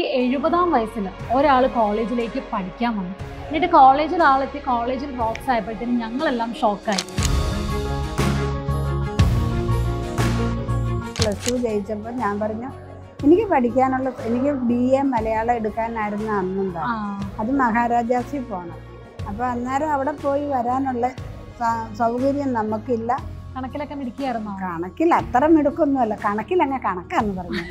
എഴുപതാം വയസ്സിൽ ഒരാൾ കോളേജിലേക്ക് പഠിക്കാൻ വന്നു എന്നിട്ട് കോളേജിൽ ആളെത്തി കോളേജിൽ റോക്സ് ആയപ്പോഴത്തേനും ഞങ്ങളെല്ലാം ഷോക്കായി പ്ലസ് ടു ജയിച്ചപ്പോൾ ഞാൻ പറഞ്ഞു എനിക്ക് പഠിക്കാനുള്ള എനിക്ക് ബി എ മലയാളം എടുക്കാനായിരുന്നു അന്നുണ്ടാവും ആ, അത് മഹാരാജാസിൽ പോകണം അപ്പോൾ അന്നേരം അവിടെ പോയി വരാനുള്ള സ- സൗകര്യം നമുക്കില്ല കണക്കിലൊക്കെ മിടിക്കുകയായിരുന്നോ കണക്കിൽ അത്ര മിടുക്കൊന്നുമല്ല കണക്കിലങ്ങ് കണക്കാന്ന് പറഞ്ഞു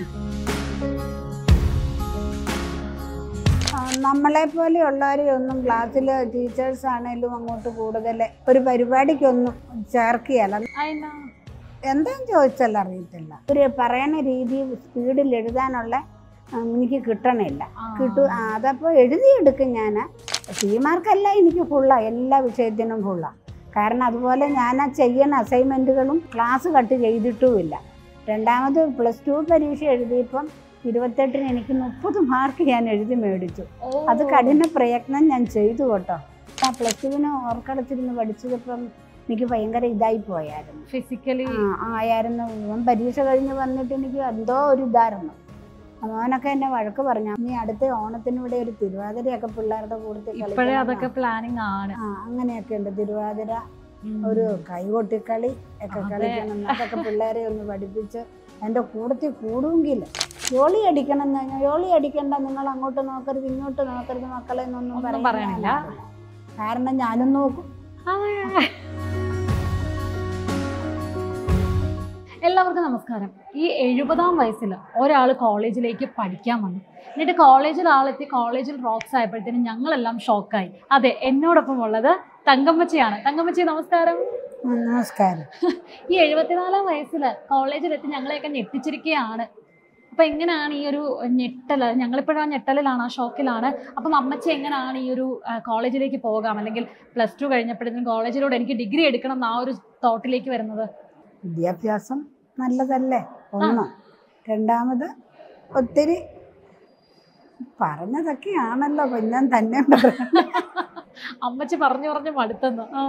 ആ, നമ്മളെ പോലെയുള്ളവരെ ഒന്നും ക്ലാസ്സിൽ ടീച്ചേഴ്സ് ആണേലും അങ്ങോട്ട് കൂടുതൽ ഒരു പരിപാടിക്കൊന്നും ചേർക്കുകയല്ല അതിനാ എന്താന്ന് ചോദിച്ചാൽ അറിയത്തില്ല ഒരു പറയണ രീതി സ്പീഡിൽ എഴുതാനുള്ള ഉം, എനിക്ക് കിട്ടണില്ല ആ. കിട്ടു ആ, അതപ്പോൾ എഴുതിയെടുക്കും ഞാൻ സി മാർക്കല്ല എനിക്ക് ഫുള്ളാണ് എല്ലാ വിഷയത്തിനും ഫുള്ളാണ് കാരണം അതുപോലെ ഞാൻ ആ ചെയ്യുന്ന അസൈൻമെൻറ്റുകളും ക്ലാസ് കട്ട് ചെയ്തിട്ടുമില്ല രണ്ടാമത് പ്ലസ് ടു പരീക്ഷ എഴുതിയപ്പം ഇരുപത്തെട്ടിന് എനിക്ക് മുപ്പത് മാർക്ക് ഞാൻ എഴുതി മേടിച്ചു ഓ, അത് കഠിന പ്രയത്നം ഞാൻ ചെയ്തു കേട്ടോ ആ പ്ലസ് ടുവിന് ഓർക്കടച്ചിരുന്ന് പഠിച്ചതിപ്പം എനിക്ക് ഭയങ്കര ഇതായി പോയായിരുന്നു ഫിസിക്കലി ആ ആയിരുന്നു ഇവൻ പരീക്ഷ കഴിഞ്ഞ് വന്നിട്ട് എനിക്ക് എന്തോ ഒരു ഇതായിരുന്നു മോനൊക്കെ എന്നെ വഴക്ക് പറഞ്ഞു നീ അടുത്ത ഓണത്തിന് ഇവിടെ ഒരു തിരുവാതിരയൊക്കെ പിള്ളേരുടെ കൂട്ടത്തിൽ ഇപ്പോഴേ കളിക്കണം അതൊക്കെ പ്ലാനിങ് ആണ് ആ അങ്ങനെയൊക്കെ ഉണ്ട് തിരുവാതിര ഉം. ഒരു കൈകൊട്ടിക്കളി ഒക്കെ അതെ. കളിക്കണം അതൊക്കെ പിള്ളേരെ ഒന്ന് പഠിപ്പിച്ച് എൻ്റെ കൂടത്തിൽ കൂടുമെങ്കിൽ ജോളി അടിക്കണം എന്ന് കഴിഞ്ഞാൽ ജോളി അടിക്കണ്ട നിങ്ങൾ അങ്ങോട്ട് നോക്കരുത് ഇങ്ങോട്ട് നോക്കരുത് മക്കളെ എന്നൊന്നും ഒന്നും പറയാൻ പറയണില്ല. ഞാനില്ല. കാരണം ഞാനും നോക്കും അതെ. എല്ലാവർക്കും നമസ്കാരം ഈ എഴുപതാം വയസ്സിൽ ഒരാൾ കോളേജിലേക്ക് പഠിക്കാൻ വന്നു എന്നിട്ട് കോളേജിൽ ആളെത്തി കോളേജിൽ റോക്സ് ആയപ്പോഴത്തേനും ഞങ്ങളെല്ലാം ഷോക്കായി അതെ എന്നോടൊപ്പം ഉള്ളത് തങ്കമ്മച്ചിയാണ് തങ്കമ്മച്ചി നമസ്കാരം ഉം, നമസ്കാരം ഈ എഴുപത്തിനാലാം വയസ്സിൽ കോളേജിലെത്തി ഞങ്ങളെയൊക്കെ ഞെട്ടിച്ചിരിക്കുകയാണ് അപ്പൊ എങ്ങനെയാണ് ഈ ഒരു ഞെട്ടൽ ഞങ്ങളിപ്പോഴും ആ ഞെട്ടലിലാണ് ആ ഷോക്കിലാണ് അപ്പം അമ്മച്ചി എങ്ങനെയാണ് ഈ ഒരു ആ, കോളേജിലേക്ക് പോകാം അല്ലെങ്കിൽ പ്ലസ് ടു കഴിഞ്ഞപ്പോഴത്തേനും കോളേജിലൂടെ എനിക്ക് ഡിഗ്രി എടുക്കണം എന്ന ആ ഒരു തോട്ടിലേക്ക് വരുന്നത് വിദ്യാഭ്യാസം നല്ലതല്ലേ ഒന്ന് രണ്ടാമത് ഒത്തിരി പറഞ്ഞതൊക്കെയാണല്ലോ പിന്നെ തന്നെ പറയണ്ട. അമ്മച്ചി പറഞ്ഞു പറഞ്ഞു മടുത്തെന്ന് ആ.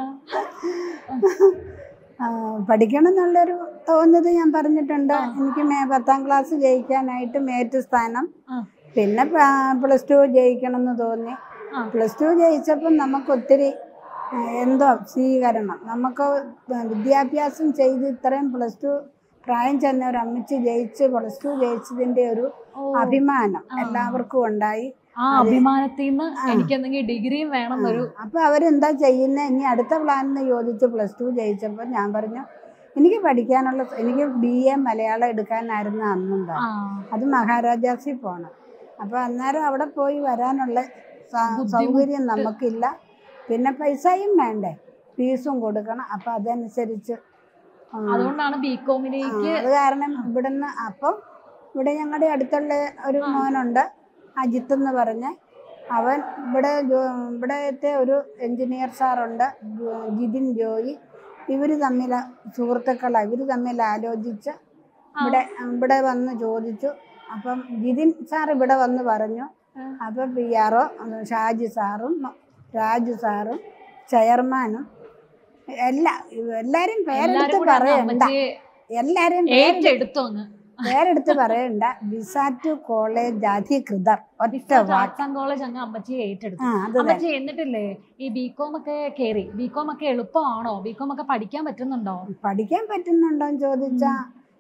ആ, പഠിക്കണം എന്നുള്ളൊരു തോന്നുന്നത് ഞാൻ പറഞ്ഞിട്ടുണ്ട് ആ. എനിക്ക് മേ പത്താം ക്ലാസ് ജയിക്കാനായിട്ട് മേറ്റ് സ്ഥാനം ആ. പിന്നെ പ്ലസ് ടു ജയിക്കണം എന്ന് തോന്നി ആ. പ്ലസ് ടു ജയിച്ചപ്പം നമുക്ക് ഒത്തിരി ആ, എന്തോ സ്വീകരണം നമുക്ക് വിദ്യാഭ്യാസം ചെയ്ത് ഇത്രയും പ്ലസ് ടു പ്രായം ചെന്ന ഒരു അമ്മച്ചി ജയിച്ച് പ്ലസ് ടു ജയിച്ചതിൻ്റെ ഒരു ഓ, അഭിമാനം ആ. എല്ലാവർക്കും ഉണ്ടായി ആ അഭിമാനത്തിൽ നിന്ന് ആ. എനിക്ക് എന്തെങ്കിലും ഡിഗ്രിയും വേണം എന്നൊരു അപ്പൊ അവരെന്താ ചെയ്യുന്നത് ഇനി അടുത്ത പ്ലാനിന് ചോദിച്ച് പ്ലസ് ടു ജയിച്ചപ്പോൾ ഞാൻ പറഞ്ഞു എനിക്ക് പഠിക്കാനുള്ള എനിക്ക് ബി എ മലയാളം എടുക്കാനായിരുന്നു അന്നുണ്ടാ ആ അത് മഹാരാജാസിൽ പോകണം അപ്പോൾ അന്നേരം അവിടെ പോയി വരാനുള്ള സ- ബുദ്ധിമുട്ട്. സൗകര്യം നമുക്കില്ല പിന്നെ പൈസയും വേണ്ടേ ഫീസും കൊടുക്കണം അപ്പം അതനുസരിച്ച് ആ, അതുകൊണ്ടാണ് ബി ആ, കോമിലേക്ക് അത് കാരണം ഇവിടുന്ന് അപ്പം ഇവിടെ ഞങ്ങളുടെ അടുത്തുള്ള ഒരു ആ. മോനുണ്ട് അജിത്ത് എന്ന് പറഞ്ഞ് അവൻ ഇവിടെ ജോ- ഇവിടത്തെ ഒരു എഞ്ചിനീയർ സാറുണ്ട് ജോ- ജിതിൻ ജോയി ഇവർ തമ്മിൽ സുഹൃത്തുക്കളാണ് ഇവർ തമ്മിൽ ആലോചിച്ച് ഇവിടെ ഇവിടെ വന്ന് ചോദിച്ചു അപ്പം ജിതിൻ സാർ ഇവിടെ വന്ന് പറഞ്ഞു ആ. അപ്പം പി ആർ ഒ ഷാജി സാറും രാജു സാറും ചെയർമാനും എല്ലാ എല്ലാരും എല്ലാരും പേരെടുത്ത് കൂടെ അങ്ങ് പറയണ്ട അമ്മച്ചിയെ എല്ലാരും പേരെടുത്ത് ഏറ്റെടുത്തു അങ്ങ് പേരെടുത്ത് പറയണ്ട ബിസാറ്റു കോളേജ് അധികൃതർ ഒറ്റ വാക്ക് ആർട്സ് ആൻഡ് കോളേജ് അങ്ങ് അമ്മച്ചിയെ ഏറ്റെടുത്തു ആ അത് തന്നെ അമ്മച്ചി എന്നിട്ടില്ലേ ഈ ബികോം ഒക്കെ കേറി ബികോം ഒക്കെ എളുപ്പമാണോ ബികോം ഒക്കെ പഠിക്കാൻ പറ്റുന്നുണ്ടോ പഠിക്കാൻ പറ്റുന്നുണ്ടോ എന്ന് ചോദിച്ചാൽ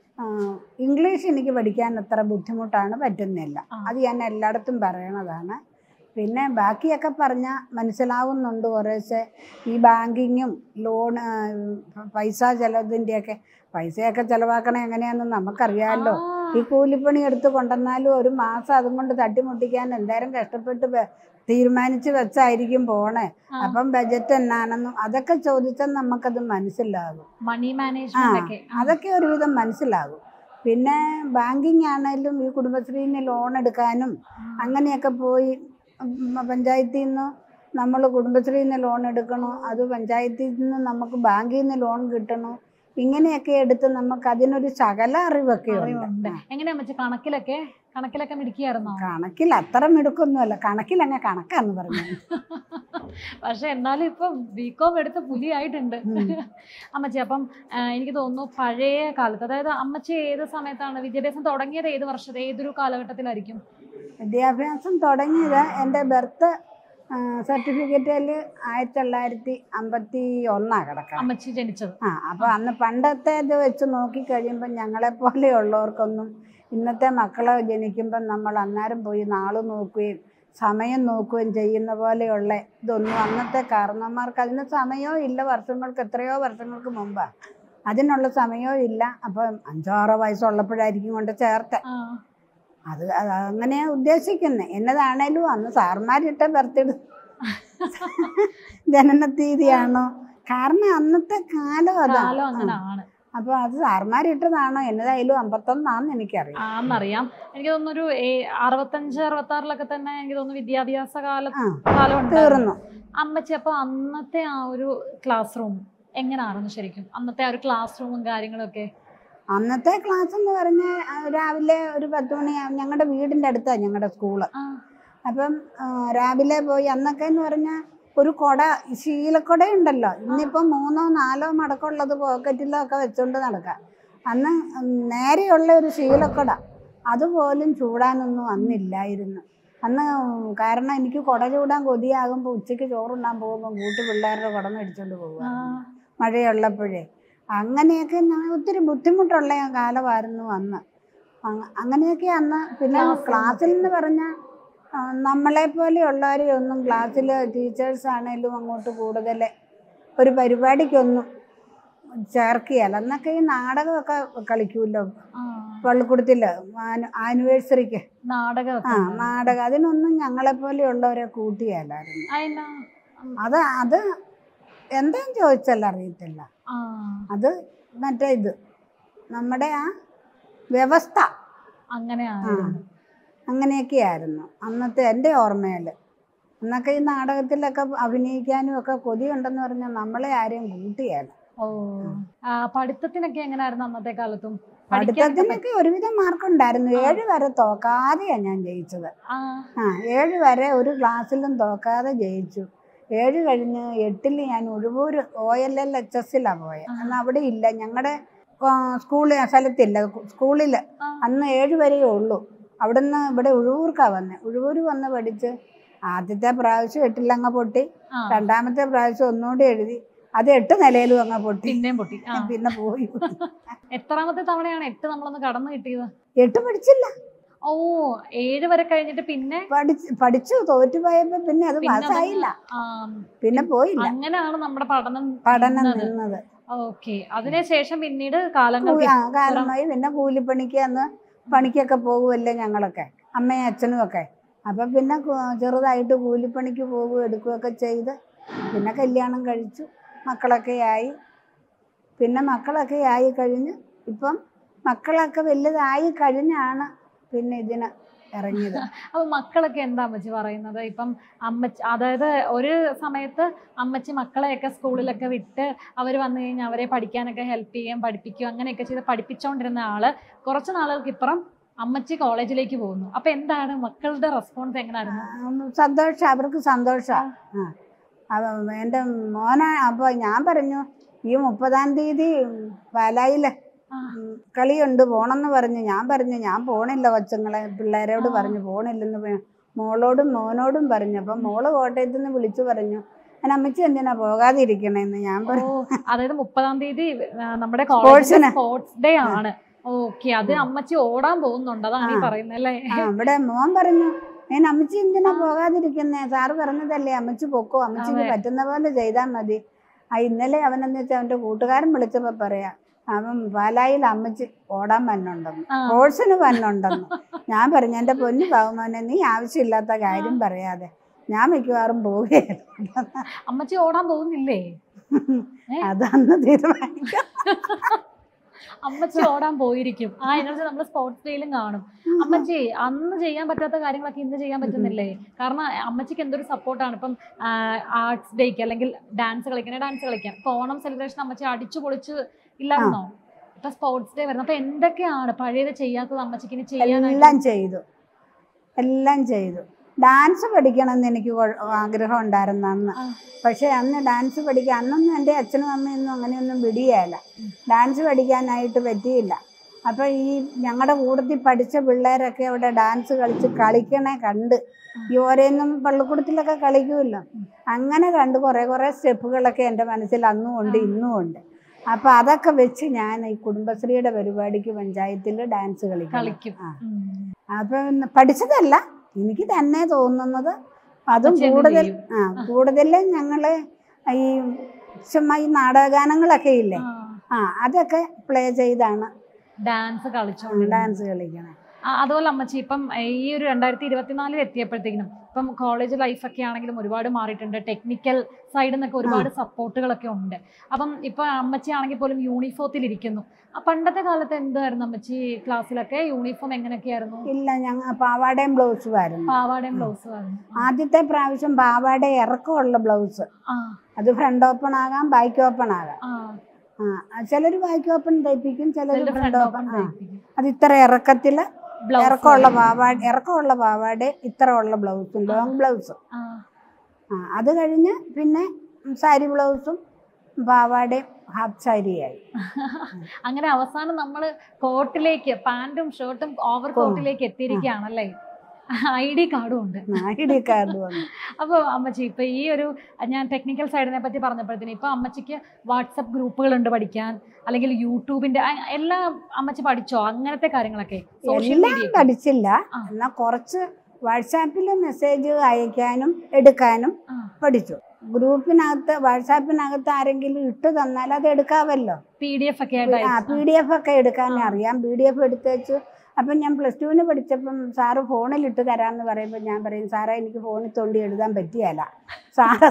ഇംഗ്ലീഷ് എനിക്ക് പഠിക്കാൻ അത്ര ബുദ്ധിമുട്ടാണ് പറ്റുന്നില്ല ആ. അത് ഞാൻ എല്ലായിടത്തും പറയണതാണ് പിന്നെ ബാക്കിയൊക്കെ പറഞ്ഞാൽ മനസ്സിലാവുന്നുണ്ട് കുറേശ്ശെ ഈ ബാങ്കിങ്ങും ലോൺ പൈസ ചിലതിൻ്റെയൊക്കെ പൈസയൊക്കെ ചിലവാക്കണേ എങ്ങനെയാണെന്ന് നമുക്കറിയാമല്ലോ ആ, ഈ കൂലിപ്പണി എടുത്ത് കൊണ്ടുവന്നാലും ഒരു മാസം അതും കൊണ്ട് തട്ടിമുട്ടിക്കാൻ എന്തായാലും കഷ്ടപ്പെട്ട് വെ- തീരുമാനിച്ച് വെച്ചായിരിക്കും പോണേ ആ. അപ്പം ബജറ്റ് എന്നാണെന്നും അതൊക്കെ ചോദിച്ചാൽ നമുക്കത് മനസ്സിലാകും മണി മാനേജ്മെന്റ് ഒക്കെ അതൊക്കെ ഒരുവിധം മനസ്സിലാകും പിന്നെ ബാങ്കിങ് ആണെങ്കിലും ഈ കുടുംബശ്രീയിൽ നിന്ന് ലോൺ എടുക്കാനും അങ്ങനെയൊക്കെ പോയി ഉം, പഞ്ചായത്തിൽ നിന്ന് നമ്മൾ കുടുംബശ്രീയിൽ നിന്ന് ലോൺ എടുക്കണോ അത് പഞ്ചായത്തിൽ നിന്ന് നമുക്ക് ബാങ്കിൽ നിന്ന് ലോൺ കിട്ടണോ ഇങ്ങനെയൊക്കെ എടുത്ത് നമുക്ക് അതിനൊരു ശകല അറിവൊക്കെ അറിവുണ്ട് ഉണ്ട് എങ്ങനെയാ അമ്മച്ചി കണക്കിലൊക്കെ കണക്കിലൊക്കെ മിടിക്കുകയായിരുന്നോ കണക്കിൽ അത്ര മിടുക്കൊന്നുമല്ല കണക്കിലങ്ങ് കണക്കാന്ന് പറഞ്ഞു പക്ഷെ എന്നാലും ഇപ്പം ബികോം എടുത്ത പുലിയായിട്ടുണ്ട് ഉം. അമ്മച്ചി അപ്പം ആ, എനിക്ക് തോന്നുന്നു പഴയ കാലത്ത് അതായത് അമ്മച്ചി ഏത് സമയത്താണ് വിദ്യാഭ്യാസം തുടങ്ങിയത് ഏത് വർഷത്തെ ഏതൊരു കാലഘട്ടത്തിലായിരിക്കും വിദ്യാഭ്യാസം തുടങ്ങിയത് എൻ്റെ ബർത്ത് സർട്ടിഫിക്കറ്റിൽ ആയിരത്തി തൊള്ളായിരത്തി അമ്പത്തി ഒന്നാണ് കിടക്കുക അമ്മച്ചി ജനിച്ചത് ആ അപ്പോൾ അന്ന് പണ്ടത്തെ ഇത് വെച്ച് നോക്കിക്കഴിയുമ്പോൾ ഞങ്ങളെപ്പോലെയുള്ളവർക്കൊന്നും ഇന്നത്തെ മക്കളെ ജനിക്കുമ്പം നമ്മൾ അന്നേരം പോയി നാള് നോക്കുകയും സമയം നോക്കുകയും ചെയ്യുന്ന പോലെയുള്ള ഇതൊന്നും അന്നത്തെ കാരണന്മാർക്ക് അതിന് സമയമോ ഇല്ല വർഷങ്ങൾക്ക് എത്രയോ വർഷങ്ങൾക്ക് മുമ്പാണ് അതിനുള്ള സമയവും ഇല്ല അപ്പം അഞ്ചോ ആറോ വയസ്സുള്ളപ്പോഴായിരിക്കും കൊണ്ട് ചേർത്ത് ആ അത് അത് അങ്ങനെയാ ഉദ്ദേശിക്കുന്നത് എന്നതാണേലും അന്ന് സാർമാരിട്ട ബർത്ത്ഡേ ജനന തീയതിയാണോ കാരണം അന്നത്തെ കാലം കാലം അതാണ് അങ്ങനെ ആണ് അപ്പോൾ അത് സാർമാരിട്ടതാണോ എന്നതായാലും അമ്പത്തൊന്നാന്ന് എനിക്കറിയാം ആന്നറിയാം എനിക്ക് തോന്നുന്നു ഒരു ഏ- അറുപത്തഞ്ച് അറുപത്തി ആറിലൊക്കെ തന്നെ എനിക്ക് തോന്നുന്നു വിദ്യാഭ്യാസ കാലം ആ കാലം ഉണ്ടായിരുന്നു തീർന്നു അമ്മച്ചി അപ്പൊ അന്നത്തെ ആ ഒരു ക്ലാസ് റൂം എങ്ങനെയാണെന്ന് ശരിക്കും അന്നത്തെ ആ ഒരു ക്ലാസ് റൂമും കാര്യങ്ങളും ഒക്കെ അന്നത്തെ ക്ലാസ് എന്ന് പറഞ്ഞാൽ രാവിലെ ഒരു പത്ത് മണി ഞങ്ങളുടെ വീടിൻ്റെ അടുത്താണ് ഞങ്ങളുടെ സ്കൂള് ആ അപ്പം ആ, രാവിലെ പോയി അന്നൊക്കെ എന്ന് പറഞ്ഞാൽ ഒരു കുട ഈ ശീലക്കുട ഉണ്ടല്ലോ ഇന്നിപ്പം മൂന്നോ നാലോ മടക്കമുള്ളത് പോക്കറ്റിലോ ഒക്കെ വെച്ചുകൊണ്ട് നടക്കാം അന്ന് നേരെയുള്ള ഒരു ശീലക്കുട അതുപോലും ചൂടാനൊന്നും അന്നില്ലായിരുന്നു അന്ന് കാരണം എനിക്ക് കുട ചൂടാൻ കൊതിയാകുമ്പോൾ ഉച്ചയ്ക്ക് ചോറുണ്ണാൻ പോകുമ്പോൾ കൂട്ടു പിള്ളേരുടെ കുട മേടിച്ചുകൊണ്ട് പോകുക ആ, മഴയുള്ളപ്പോഴേ അങ്ങനെയൊക്കെ ഞാൻ ഒത്തിരി ബുദ്ധിമുട്ടുള്ള കാലമായിരുന്നു അന്ന് അങ്ങ- അങ്ങനെയൊക്കെ അന്ന് പിന്നെ Class ക്ലാസ്സിൽ എന്ന് പറഞ്ഞാൽ നമ്മളെ പോലെയുള്ളവരെ ഒന്നും ക്ലാസ്സിൽ ടീച്ചേഴ്സ് ആണേലും അങ്ങോട്ട് കൂടുതൽ ഒരു പരിപാടിക്കൊന്നും ചേർക്കുകയല്ല അന്നൊക്കെ ഈ നാടകമൊക്കെ കളിക്കുമല്ലോ ആ, പള്ളിക്കൂടത്തിൽ ആനിവേഴ്സറിക്ക് നാടകമൊക്കെ ആ ഉണ്ടായിരുന്നു. നാടകം അതിനൊന്നും ഞങ്ങളെ പോലെയുള്ളവരെ കൂട്ടിയല്ലായിരുന്നു അതെന്നാ? ഉം, അത് അത് എന്താന്ന് ചോദിച്ചാൽ അറിയത്തില്ല ആ, അത് മറ്റേ ഇത് നമ്മുടെ ആ വ്യവസ്ഥ അങ്ങനെയായിരുന്നു അങ്ങനെയൊക്കെയായിരുന്നു അന്നത്തെ എൻ്റെ ഓർമ്മയിൽ അന്നൊക്കെ ഈ നാടകത്തിലൊക്കെ അഭിനയിക്കാനും ഒക്കെ കൊതിയുണ്ടെന്ന് പറഞ്ഞാൽ നമ്മളെ ആരെയും കൂട്ടിയല്ല ഓ ആ, പഠിത്തത്തിനൊക്കെ എങ്ങനെയായിരുന്നു അന്നത്തെ കാലത്തും പഠിക്കാനൊക്കെ പറ്റ- പഠിത്തത്തിനൊക്കെ ഒരുവിധം മാർക്കുണ്ടായിരുന്നു ഏഴ് വരെ തോക്കാതെയാണ് ഞാൻ ജയിച്ചത് ആ, ആ ഏഴ് വരെ ഒരു ക്ലാസ്സിലും തോക്കാതെ ജയിച്ചു ഏഴ് കഴിഞ്ഞ് എട്ടിൽ ഞാൻ Ozhuvoor O L L H എസിലാണ് പോയത് ആ. എന്നാൽ അവിടെ ഇല്ല ഞങ്ങളുടെ സ്കൂളിൽ സ്ഥലത്തില്ല സ്കൂളിൽ ആ. അന്ന് ഏഴ് വരെയേ ഉള്ളൂ അവിടുന്ന് ഇവിടെ ഉഴുവൂർക്കാണ് വന്നത് ഉഴുവൂർ വന്ന് പഠിച്ച് ആദ്യത്തെ പ്രാവശ്യം എട്ടിലങ്ങ് പൊട്ടി ആ, രണ്ടാമത്തെ പ്രാവശ്യം ഒന്നുകൂടി എഴുതി അത് എട്ട് നിലയിലും അങ്ങ് പൊട്ടി പിന്നെയും പൊട്ടി ആ. പിന്നെ പോയി എത്രാമത്തെ തവണയാണ് എട്ട് നമ്മളൊന്ന് കടന്നു കിട്ടിയത് എട്ട് പഠിച്ചില്ല ഓ ഏഴ് വരെ കഴിഞ്ഞിട്ട് പിന്നെ പഠിച്ച് പഠിച്ചു തോറ്റുപോയപ്പോ പിന്നെ അത് പിന്നെ പാസ്സായില്ല ആ, പിന്നെ പോയില്ല അങ്ങനെയാണ് നമ്മുടെ പഠനം പഠനം നിന്നത്. നിന്നത് ഓക്കെ അതിനുശേഷം പിന്നീട് കാലങ്ങൾ കൂ- ആ, കാലമായി പിന്നെ കൂലിപ്പണിക്ക് അന്ന് പണിക്കൊക്കെ പോകുമല്ലേ ഞങ്ങളൊക്കെ അമ്മയും അച്ഛനും ഒക്കെ അപ്പം പിന്നെ കു- ചെറുതായിട്ട് കൂലിപ്പണിക്ക് പോകുകയും എടുക്കുകയൊക്കെ ചെയ്ത് പിന്നെ കല്യാണം കഴിച്ചു മക്കളൊക്കെ ആയി പിന്നെ മക്കളൊക്കെ ആയി കഴിഞ്ഞ് ഇപ്പം മക്കളൊക്കെ വലുതായി കഴിഞ്ഞാണ് പിന്നെ ഇതിന് ഇറങ്ങിയത് അപ്പൊ മക്കളൊക്കെ എന്താ അമ്മച്ചി പറയുന്നത് ഇപ്പം അമ്മച്ചി അതായത് ഒരു സമയത്ത് അമ്മച്ചി മക്കളെയൊക്കെ സ്കൂളിലൊക്കെ വിട്ട് അവർ വന്നു കഴിഞ്ഞാൽ അവരെ പഠിക്കാനൊക്കെ ഹെൽപ്പ് ചെയ്യും പഠിപ്പിക്കും അങ്ങനെയൊക്കെ ചെയ്ത് പഠിപ്പിച്ചുകൊണ്ടിരുന്ന ആള് കുറച്ച് നാളുകൾക്ക് ഇപ്പുറം അമ്മച്ചി കോളേജിലേക്ക് പോകുന്നു അപ്പൊ എന്താണ് മക്കളുടെ റെസ്പോൺസ് എങ്ങനെയായിരുന്നു സന്തോഷം അവർക്ക് സന്തോഷമാണ് ആ അവ എൻ്റെ മോന അപ്പോൾ ഞാൻ പറഞ്ഞു ഈ മുപ്പതാം തീയതി പാലായിൽ ആ. കളിയുണ്ട് പോണെന്ന് പറഞ്ഞു ഞാൻ പറഞ്ഞു ഞാൻ പോണില്ല കൊച്ചുങ്ങളെ പിള്ളേരോട് ആ. പറഞ്ഞു, പറഞ്ഞു പോണില്ലെന്ന് പ- മോളോടും മോനോടും പറഞ്ഞു അപ്പം മോള് കോട്ടയത്ത് നിന്ന് വിളിച്ചു പറഞ്ഞു ഞാൻ അമ്മച്ചി എന്തിനാ പോകാതിരിക്കണേന്ന് ഞാൻ ഓ പറഞ്ഞു അതായത് മുപ്പതാം തീയതി ആ, നമ്മുടെ Sports ന്. സ്പോർട്സ് ഡേ ആണ് ഓക്കെ അത് അമ്മച്ചി ഓടാൻ പോകുന്നുണ്ട് അതാണ് ഈ ആ. പറയുന്നത് അല്ലേ ആ ഇവിടെ മോൻ പറഞ്ഞു ഞാൻ അമ്മച്ചി എന്തിനാ പോകാതിരിക്കുന്നേ സാറ് പറഞ്ഞതല്ലേ അമ്മച്ചി പൊക്കോ അമ്മച്ചിക്ക് അതെ. പറ്റുന്ന പോലെ ചെയ്താൽ മതി ആ ഇന്നലെ അവനെന്ന് വെച്ചാൽ അവൻ്റെ കൂട്ടുകാരൻ വിളിച്ചപ്പോൾ പറയാ അവൻ പാലായിൽ അമ്മച്ചി ഓടാൻ വന്നുണ്ടെന്ന് ആ. കോഴ്സിന് വന്നുണ്ടെന്ന് ഞാൻ പറഞ്ഞു എൻ്റെ പൊന്നു പാവമോനെ നീ ആവശ്യമില്ലാത്ത കാര്യം പറയാതെ ഞാൻ മിക്കവാറും പോവുകയായിരുന്നു അമ്മച്ചി ഓടാൻ പോകുന്നില്ലേ അത് അന്ന് തീരുമാനിക്കാം അമ്മച്ചി ഓടാൻ പോയിരിക്കും ആ എനർജി നമ്മൾ സ്പോർട്സ് ഡേയിലും കാണും അമ്മച്ചി അന്ന് ചെയ്യാൻ പറ്റാത്ത കാര്യങ്ങളൊക്കെ ഇന്ന് ചെയ്യാൻ പറ്റുന്നില്ലേ കാരണം അമ്മച്ചിക്ക് എന്തൊരു സപ്പോർട്ടാണ് ഇപ്പം ആർട്സ് ഡേക്ക് അല്ലെങ്കിൽ ഡാൻസ് കളിക്കണേ ഡാൻസ് കളിക്കാം ഇപ്പൊ ഓണം സെലിബ്രേഷൻ അമ്മച്ചി അടിച്ചു പൊളിച്ച് ഇല്ലായിരുന്നോ ഇപ്പൊ സ്പോർട്സ് ഡേ വരുന്നത് അപ്പൊ എന്തൊക്കെയാണ് പഴയത് ചെയ്യാത്തത് അമ്മച്ചിക്ക് ഇനി ചെയ്യാനായിട്ട് എല്ലാം ചെയ്തു എല്ലാം ചെയ്തു ഡാൻസ് പഠിക്കണമെന്ന് എനിക്ക് കൊ- ആഗ്രഹം ഉണ്ടായിരുന്നു അന്ന് ആ. പക്ഷേ അന്ന് ഡാൻസ് പഠിക്കാൻ അന്നൊന്നും എൻ്റെ അച്ഛനും അമ്മയൊന്നും അങ്ങനെയൊന്നും വിടിയല്ല ഡാൻസ് പഠിക്കാനായിട്ട് പറ്റിയില്ല അപ്പോൾ ഈ ഞങ്ങളുടെ കൂട്ടത്തിൽ പഠിച്ച പിള്ളേരൊക്കെ അവിടെ ഡാൻസ് കളിച്ച് കളിക്കണേ കണ്ട് ഈ ഓരോന്നും പള്ളിക്കൂടത്തിലൊക്കെ കളിക്കുമല്ലോ അങ്ങനെ കണ്ട് കുറേ കുറേ സ്റ്റെപ്പുകളൊക്കെ എൻ്റെ മനസ്സിൽ അന്നും ഉണ്ട് ഇന്നും ഉണ്ട് അപ്പോൾ അതൊക്കെ വെച്ച് ഞാൻ ഈ കുടുംബശ്രീയുടെ പരിപാടിക്ക് പഞ്ചായത്തിൽ ഡാൻസ് കളിക്കും കളിക്കും ആ. ഉം. അപ്പം പഠിച്ചതല്ല എനിക്ക് തന്നെ തോന്നുന്നത് അതും അമ്മച്ചി അങ്ങ് കൂടുതൽ ചെയ്യും. ആ കൂടുതലും ഞങ്ങൾ ഈ ചുമ്മാ ഈ നാടകഗാനങ്ങളൊക്കെ ഇല്ലേ ആ. ആ അതൊക്കെ പ്ലേ ചെയ്താണ് ഡാൻസ് കളിച്ചോ ഡാൻസ് കളിക്കണേ ആ, അതുപോലെ അമ്മച്ചി ഇപ്പം ഈ ഒരു രണ്ടായിരത്തി ഇരുപത്തിനാലിൽ എത്തിയപ്പോഴത്തേക്കിനും ഇപ്പം കോളേജ് ലൈഫൊക്കെ ആണെങ്കിലും ഒരുപാട് മാറിയിട്ടുണ്ട് ടെക്നിക്കൽ സൈഡിൽ നിന്നൊക്കെ ഒരുപാട് സപ്പോർട്ടുകളൊക്കെ ഉണ്ട് അപ്പം ഇപ്പം അമ്മച്ചി ആണെങ്കിൽ പോലും യൂണിഫോത്തിൽ ഇരിക്കുന്നു ആ പണ്ടത്തെ കാലത്ത് എന്തായിരുന്നു അമ്മച്ചി ക്ലാസ്സിലൊക്കെ യൂണിഫോം എങ്ങനെയൊക്കെയായിരുന്നു ഇല്ല ഞങ്ങൾ പാവാടയും ബ്ലൗസും ആയിരുന്നു പാവാടയും ബ്ലൗസും ആയിരുന്നു ആദ്യത്തെ പ്രാവശ്യം പാവാട ഇറക്കമുള്ള ബ്ലൗസ് ആ അത് ഫ്രണ്ട് ഓപ്പൺ ആകാം ബാക്ക് ഓപ്പൺ ആകാം ആ ആ ചിലർ ബാക്ക് ഓപ്പൺ തയ്പ്പിക്കും ചിലർ ഇതിന്റെ ഫ്രണ്ട് front ഓപ്പൺ open ആ തയ്പ്പിക്കും. അത് ഇത്ര ഇറക്കത്തിൽ Blouse ഇറക്കമുള്ള പാവാട ഇറക്കമുള്ള പാവാട ഇത്ര ഉള്ള ബ്ലൗസും ലോങ് ബ്ലൗസും ആ ആ അത് കഴിഞ്ഞ് പിന്നെ സാരി ബ്ലൗസും പാവാടയും ഹാഫ് സാരിയായി അങ്ങനെ അവസാനം നമ്മൾ കോട്ടിലേക്ക് പാന്റും ഷർട്ടും ഓവർ കോട്ടിലേക്ക് എത്തിയിരിക്കുകയാണല്ലേ ഐ ഡി കാർഡും ഉണ്ട് ഐ ഡി കാർഡ് വന്നു അപ്പോൾ അമ്മച്ചി ഇപ്പൊ ഈ ഒരു ഞാൻ ടെക്നിക്കൽ സൈഡിനെ പറ്റി പറഞ്ഞപ്പോഴത്തേന് ഇപ്പൊ അമ്മച്ചിക്ക് വാട്സപ്പ് ഗ്രൂപ്പുകളുണ്ട് പഠിക്കാൻ അല്ലെങ്കിൽ യൂട്യൂബിന്റെ അ- എല്ലാം അമ്മച്ചി പഠിച്ചോ അങ്ങനത്തെ കാര്യങ്ങളൊക്കെ സോഷ്യൽ എല്ലാം മീഡിയ പഠിച്ചില്ല ആ. എന്നാൽ കുറച്ച് വാട്സാപ്പിൽ മെസ്സേജ് അയക്കാനും എടുക്കാനും ആ. പഠിച്ചു ഗ്രൂപ്പിനകത്ത് വാട്സാപ്പിനകത്ത് ആരെങ്കിലും ഇട്ട് തന്നാൽ അത് എടുക്കാമല്ലോ പി ഡി എഫ് ഒക്കെ ആ ആയിട്ട് പി ഡി എഫ് ഒക്കെ എടുക്കാൻ ആ. അറിയാം പി ഡി എഫ് എടുത്ത് വെച്ച് അപ്പം ഞാൻ പ്ലസ് ടുവിന് പഠിച്ചപ്പം സാറ് ഫോണിൽ ഇട്ട് തരാമെന്ന് പറയുമ്പോൾ ഞാൻ പറയും സാറേ എനിക്ക് ഫോണിൽ തൊണ്ടി എഴുതാൻ പറ്റിയല്ല സാറ്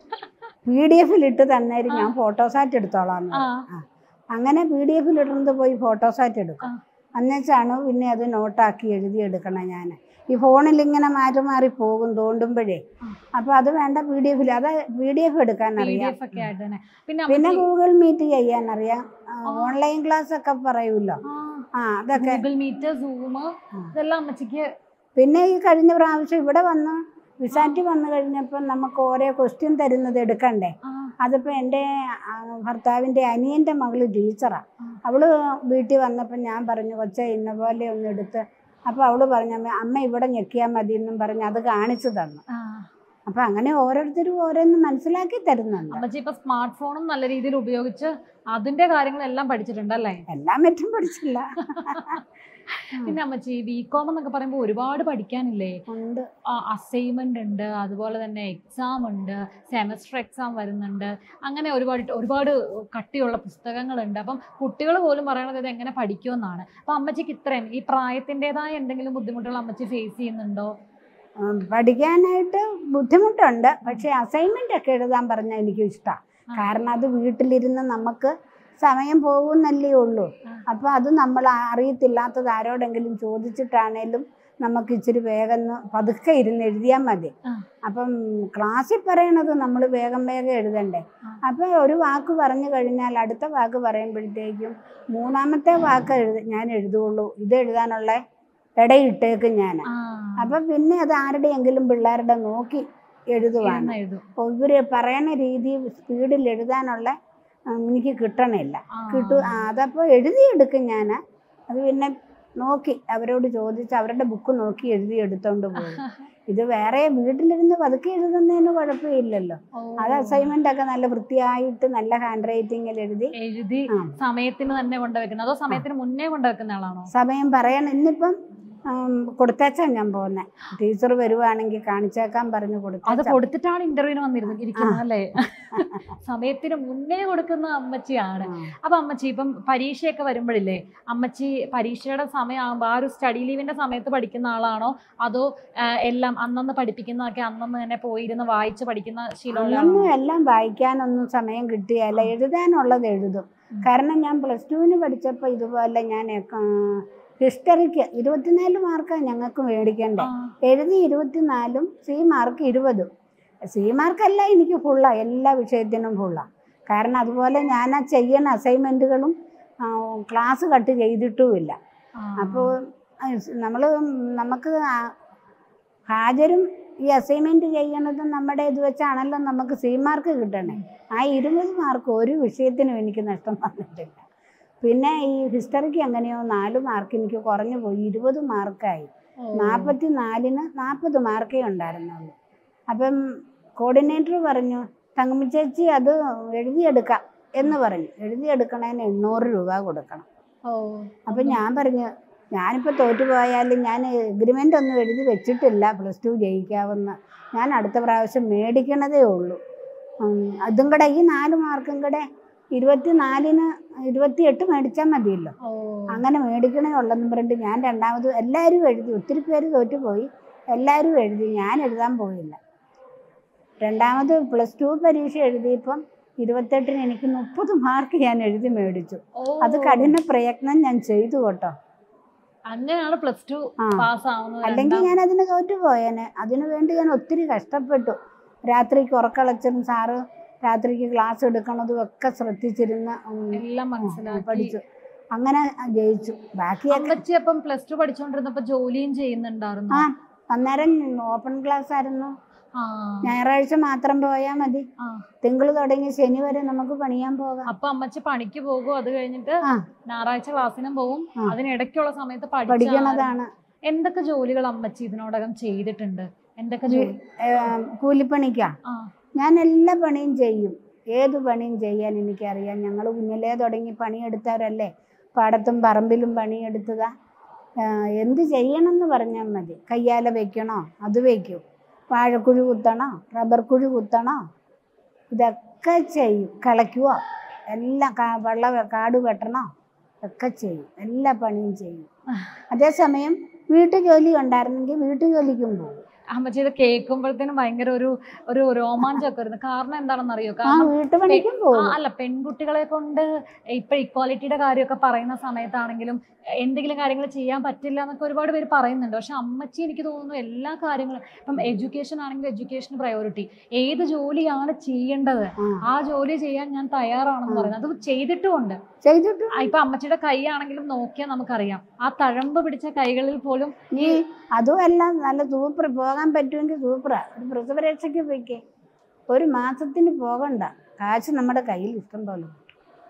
പി ഡി എഫിൽ ഇട്ട് തന്നേരും ഞാൻ ഫോട്ടോസാറ്റ് എടുത്തോളാം എന്ന് ആ പറയും. ആ. അങ്ങനെ പി ഡി എഫിൽ ഇടുന്നത് പോയി ഫോട്ടോസാറ്റ് എടുക്കും ആ. എന്നുവെച്ചാണ് പിന്നെ അത് നോട്ടാക്കി എഴുതി എടുക്കണം ഞാൻ ഈ ഫോണിൽ ഇങ്ങനെ മാറി മാറി പോകും തോണ്ടുമ്പോഴേ ആ. അപ്പോൾ അത് വേണ്ട പി ഡി എഫിൽ അത് പി ഡി എഫ് എടുക്കാൻ പി ഡി അറിയാം എഫ് ഒക്കെ ആയിട്ട് തന്നെ പിന്നെ പിന്നെ അമ്മച്ചി ഗൂഗിൾ മീറ്റ് ചെയ്യാൻ അറിയാം ഓൺലൈൻ ക്ലാസ് ഒക്കെ പറയൂല്ലോ ആ അതൊക്കെ ഗൂഗിൾ മീറ്റ് സൂം ആ. ഇതെല്ലാം അമ്മച്ചിക്ക് പിന്നെ ഈ കഴിഞ്ഞ പ്രാവശ്യം ഇവിടെ വന്ന് വിസാറ്റ് വന്നു കഴിഞ്ഞപ്പോൾ നമുക്ക് ഓരോ ക്വസ്റ്റ്യൻ തരുന്നത് എടുക്കണ്ടേ ആ, അതിപ്പോൾ എൻ്റെ ആ, ഭർത്താവിൻ്റെ അനിയൻ്റെ മകള് ടീച്ചറാണ് ആ. അവള് വീട്ടിൽ വന്നപ്പോൾ ഞാൻ പറഞ്ഞു കൊച്ചെ ഇന്ന പോലെ ഒന്ന് എടുത്ത് അപ്പോൾ അവള് പറഞ്ഞു "അമ്മ, അമ്മ ഇവിടെ ഞെക്കിയാൽ മതി എന്നും പറഞ്ഞ് അത് കാണിച്ചു തന്നു ആ. അപ്പം അങ്ങനെ ഓരോരുത്തരും ഓരോന്ന് മനസ്സിലാക്കി തരുന്നുണ്ട് അമ്മച്ചി ഇപ്പൊ സ്മാർട്ട് ഫോണും നല്ല രീതിയിൽ ഉപയോഗിച്ച് അതിന്റെ കാര്യങ്ങളെല്ലാം പഠിച്ചിട്ടുണ്ടല്ലേ എല്ലാം പറ്റും പഠിച്ചില്ല പിന്നെ അമ്മച്ചി ബി കോം എന്നൊക്കെ പറയുമ്പോൾ ഒരുപാട് പഠിക്കാനില്ലേ ഉണ്ട് അസൈൻമെന്റ് ഉണ്ട് അതുപോലെ തന്നെ എക്സാം ഉണ്ട് സെമസ്റ്റർ എക്സാം വരുന്നുണ്ട് അങ്ങനെ ഒരുപാട് ഒരുപാട് കട്ടിയുള്ള പുസ്തകങ്ങളുണ്ട് അപ്പം കുട്ടികൾ പോലും പറയണത് ഇത് എങ്ങനെ പഠിക്കുമെന്നാണ് അപ്പം അമ്മച്ചിക്ക് ഇത്രയും ഈ പ്രായത്തിൻ്റെതായ എന്തെങ്കിലും ബുദ്ധിമുട്ടുകൾ അമ്മച്ചി ഫേസ് ചെയ്യുന്നുണ്ടോ ഉം, പഠിക്കാനായിട്ട് ബുദ്ധിമുട്ടുണ്ട് പക്ഷേ അസൈൻമെൻ്റ് ഒക്കെ എഴുതാൻ പറഞ്ഞാൽ എനിക്ക് ഇഷ്ടമാണ് ആ. കാരണം അത് വീട്ടിലിരുന്ന് നമുക്ക് സമയം പോകുന്നല്ലേ ഉള്ളൂ ആ. അപ്പോൾ അത് നമ്മൾ അറിയത്തില്ലാത്തത് ആരോടെങ്കിലും ചോദിച്ചിട്ടാണേലും നമുക്ക് ഇച്ചിരി വേഗം ഒന്ന് പതുക്കെ ഇരുന്ന് എഴുതിയാൽ മതി ആ. അപ്പം ക്ലാസ്സിൽ പറയണത് നമ്മൾ വേഗം വേഗം എഴുതണ്ടേ ആ. അപ്പോൾ ഒരു വാക്ക് പറഞ്ഞു കഴിഞ്ഞാൽ അടുത്ത വാക്ക് പറയുമ്പോഴത്തേക്കും മൂന്നാമത്തെ വാക്ക് എഴുത ഞാൻ എഴുതുള്ളൂ ഇത് എഴുതാനുള്ള ഇടയിട്ടേക്കും ഞാൻ ആ അപ്പം പിന്നെ അത് ആരുടെയെങ്കിലും പിള്ളേരുടെ നോക്കി എഴുതുവാണ് ഇരുന്ന് എഴുതും ഇവർ പറയണ രീതി സ്പീഡിൽ എഴുതാനുള്ള ഉം, എനിക്ക് കിട്ടണില്ല ആ. കിട്ടു ആ, അതപ്പോൾ എഴുതിയെടുക്കും ഞാൻ അത് പിന്നെ നോക്കി അവരോട് ചോദിച്ച് അവരുടെ ബുക്ക് നോക്കി എഴുതി എടുത്തോണ്ട് പോകും ഇത് വേറെ വീട്ടിലിരുന്ന് പതുക്കെ എഴുതുന്നതിന് കുഴപ്പമില്ലല്ലോ ഓ. അത് അസൈൻമെന്റ് ഒക്കെ നല്ല വൃത്തിയായിട്ട് നല്ല ഹാൻഡ് റൈറ്റിങ്ങിൽ എഴുതി എഴുതി ആ. സമയത്തിന് തന്നെ കൊണ്ടുവെക്കുന്നത് അതോ സമയത്തിന് മുന്നേ കൊണ്ടുവെക്കുന്ന ആളാണോ സമയം പറയണം ഇന്നിപ്പം ഉം, കൊടുത്തേച്ചാ ഞാൻ പോകുന്നത് ടീച്ചർ വരുവാണെങ്കിൽ കാണിച്ചേക്കാൻ പറഞ്ഞു അത് കൊടുത്തേച്ചാ കൊടുത്തിട്ടാണ് ഇന്റർവ്യൂവിന് വന്നിരുന്നത് ഇരിക്കുന്നത് അല്ലേ സമയത്തിന് മുന്നേ കൊടുക്കുന്ന അമ്മച്ചിയാണ് ആ. അപ്പൊ അമ്മച്ചി ഇപ്പം പരീക്ഷയൊക്കെ വരുമ്പോഴില്ലേ അമ്മച്ചി പരീക്ഷയുടെ സമയമാകുമ്പോൾ ആ ഒരു സ്റ്റഡി ലീവിന്റെ സമയത്ത് പഠിക്കുന്ന ആളാണോ അതോ ആ, എല്ലാം അന്നന്ന് പഠിപ്പിക്കുന്നതൊക്കെ അന്നന്ന് തന്നെ പോയിരുന്ന് വായിച്ച് പഠിക്കുന്ന ശീലമുള്ള അന്നൊന്നും ആളാണോ എല്ലാം വായിക്കാനൊന്നും സമയം കിട്ടിയല്ല എഴുതാനുള്ളത് എഴുതും ഉം. കാരണം ഞാൻ പ്ലസ് ടുവിന് പഠിച്ചപ്പോൾ ഇതുപോലെ ഞാൻ ഹിസ്റ്ററിക്ക് ഇരുപത്തിനാല് മാർക്കാണ് ഞങ്ങൾക്ക് മേടിക്കേണ്ടത് ആ, എഴുതി ഇരുപത്തിനാലും സി മാർക്ക് ഇരുപതും സി മാർക്കല്ല എനിക്ക് ഫുള്ളാണ് എല്ലാ വിഷയത്തിനും ഫുള്ളാണ് കാരണം അതുപോലെ ഞാൻ ആ ചെയ്യുന്ന അസൈൻമെൻറ്റുകളും ക്ലാസ് കട്ട് ചെയ്തിട്ടുമില്ല ആ. അപ്പോൾ നമ്മൾ നമുക്ക് ആ- ഹാജരും ഈ അസൈൻമെൻറ്റ് ചെയ്യണതും നമ്മുടെ ഇത് വെച്ചാണല്ലോ നമുക്ക് സി മാർക്ക് കിട്ടണേ ആ ഇരുപത് മാർക്ക് ഒരു വിഷയത്തിനും എനിക്ക് നഷ്ടം വന്നിട്ടില്ല പിന്നെ ഈ ഹിസ്റ്ററിക്ക് എങ്ങനെയോ നാല് മാർക്ക് എനിക്ക് കുറഞ്ഞു പോയി ഇരുപത് മാർക്കായി ഓ. നാൽപ്പത്തി നാലിന് നാൽപ്പത് മാർക്കേ ഉണ്ടായിരുന്നുള്ളൂ അപ്പം കോർഡിനേറ്റർ പറഞ്ഞു തങ്കമ്മ ചേച്ചി അത് എഴുതിയെടുക്കാം എന്ന് പറഞ്ഞു എഴുതിയെടുക്കണതിന് എണ്ണൂറ് രൂപ കൊടുക്കണം ഓ അപ്പം ഞാൻ പറഞ്ഞു ഞാനിപ്പോൾ തോറ്റുപോയാലും ഞാൻ എഗ്രിമെൻ്റ് ഒന്നും എഴുതി വെച്ചിട്ടില്ല പ്ലസ് ടു ജയിക്കാവുന്ന ഞാൻ അടുത്ത പ്രാവശ്യം മേടിക്കണതേ ഉള്ളൂ ഉം, അതും കൂടെ ഈ നാല് മാർക്കും കൂടെ ഇരുപത്തി നാലിന് ഇരുപത്തി എട്ട് മേടിച്ചാൽ മതിയല്ലോ ഓ അങ്ങനെ മേടിക്കണേ ഉള്ളെന്നും പറഞ്ഞിട്ട് ഞാൻ രണ്ടാമത് എല്ലാവരും എഴുതി ഒത്തിരി പേര് തോറ്റുപോയി എല്ലാവരും എഴുതി ഞാൻ എഴുതാൻ പോയില്ല രണ്ടാമത് പ്ലസ് ടു പരീക്ഷ എഴുതിയപ്പം ഇരുപത്തെട്ടിന് എനിക്ക് മുപ്പത് മാർക്ക് ഞാൻ എഴുതി മേടിച്ചു ഓ. അത് കഠിന പ്രയത്നം ഞാൻ ചെയ്തു കേട്ടോ അങ്ങനെയാണ് പ്ലസ് ടു ആ പാസ് ആവുന്നത് അല്ലെങ്കിൽ രണ്ടാം- ഞാൻ അതിന് തോറ്റുപോയേനെ അതിനു വേണ്ടി ഞാൻ ഒത്തിരി കഷ്ടപ്പെട്ടു രാത്രിക്ക് ഉറക്കളച്ചതും സാറ് രാത്രിക്ക് ക്ലാസ് എടുക്കണതും ഒക്കെ ശ്രദ്ധിച്ചിരുന്ന് ഉം, എല്ലാം ഉം, മനസ്സിലാക്കി പഠിച്ചു അങ്ങനെ ജയിച്ചു ബാക്കിയൊക്കെ അമ്മച്ചി അപ്പം പ്ലസ് ടു പഠിച്ചോണ്ടിരുന്നപ്പോ ജോലിയും ചെയ്യുന്നുണ്ടായിരുന്നു ആ അന്നേരം ഓപ്പൺ ക്ലാസ് ആയിരുന്നു ആ ഞായറാഴ്ച മാത്രം പോയാൽ മതി ആ. തിങ്കൾ തുടങ്ങി ശനി വരെ നമുക്ക് പണിയാൻ പോകാം അപ്പൊ അമ്മച്ചി പണിക്ക് പോകും അത് കഴിഞ്ഞിട്ട് ആ ഞായറാഴ്ച ക്ലാസ്സിനും പോവും ആ. അതിനിടയ്ക്കുള്ള സമയത്ത് പഠിച്ച പഠിക്കണതാണ് എന്തൊക്കെ ജോലികൾ അമ്മച്ചി ഇതിനോടകം ചെയ്തിട്ടുണ്ട് എന്തൊക്കെ ജോലി ഏ, കൂലിപ്പണിക്കാ ആ ഞാൻ എല്ലാ പണിയും ചെയ്യും ഏത് പണിയും ചെയ്യാൻ എനിക്കറിയാം ഞങ്ങൾ കുഞ്ഞിലേ തുടങ്ങി പണിയെടുത്തവരല്ലേ പാടത്തും പറമ്പിലും പണിയെടുത്തതാ ആ, എന്ത് ചെയ്യണമെന്ന് പറഞ്ഞാൽ മതി കയ്യാല വെക്കണോ അത് വയ്ക്കും വാഴക്കുഴി കുത്തണോ റബ്ബർ കുഴി കുത്തണോ ഇതൊക്കെ ചെയ്യും കിളയ്ക്കുവോ എല്ലാം കാ വെള്ള കാട് വെട്ടണോ ഒക്കെ ചെയ്യും എല്ലാ പണിയും ചെയ്യും അതേസമയം വീട്ടു ജോലി ഉണ്ടായിരുന്നെങ്കിൽ വീട്ടു ജോലിക്കും പോകും അമ്മച്ചി ഇത് കേൾക്കുമ്പോഴത്തേനും ഭയങ്കര ഒരു ഒരു രോമാഞ്ചമൊക്കെ വരുന്നു കാരണം എന്താണെന്ന് അറിയോ ആ കാരണം വീട്ടുപണിക്കും ആ, പോകും അല്ല പെൺകുട്ടികളെ കൊണ്ട് ഇപ്പൊ ഇക്വാലിറ്റിയുടെ കാര്യമൊക്കെ പറയുന്ന സമയത്താണെങ്കിലും എന്തെങ്കിലും കാര്യങ്ങൾ ചെയ്യാൻ പറ്റില്ല എന്നൊക്കെ ഒരുപാട് പേര് പറയുന്നുണ്ട് പക്ഷെ അമ്മച്ചി എനിക്ക് തോന്നുന്നു എല്ലാ കാര്യങ്ങളും ഇപ്പം എഡ്യൂക്കേഷൻ ആണെങ്കിൽ എഡ്യൂക്കേഷൻ പ്രയോറിറ്റി ഏത് ജോലിയാണ് ചെയ്യേണ്ടത് ആ ആ ജോലി ചെയ്യാൻ ഞാൻ തയ്യാറാണെന്ന് പറയുന്നത് അത് ചെയ്തിട്ടുമുണ്ട് ചെയ്തിട്ട് ആ, ഇപ്പൊ അമ്മച്ചിയുടെ കൈ ആണെങ്കിലും നോക്കിയാൽ നമുക്കറിയാം ആ തഴമ്പ് പിടിച്ച കൈകളിൽ പോലും ഈ അതുമല്ല നല്ല സൂപ്പർ പോകാൻ പറ്റുമെങ്കിൽ സൂപ്പറാ ഒരു പ്രസവരക്ഷയ്ക്ക് പോയിക്കേ ഒരു മാസത്തിന് പോകണ്ട കാശ് നമ്മുടെ കയ്യിൽ ഇഷ്ടം പോലെ ഉണ്ട്.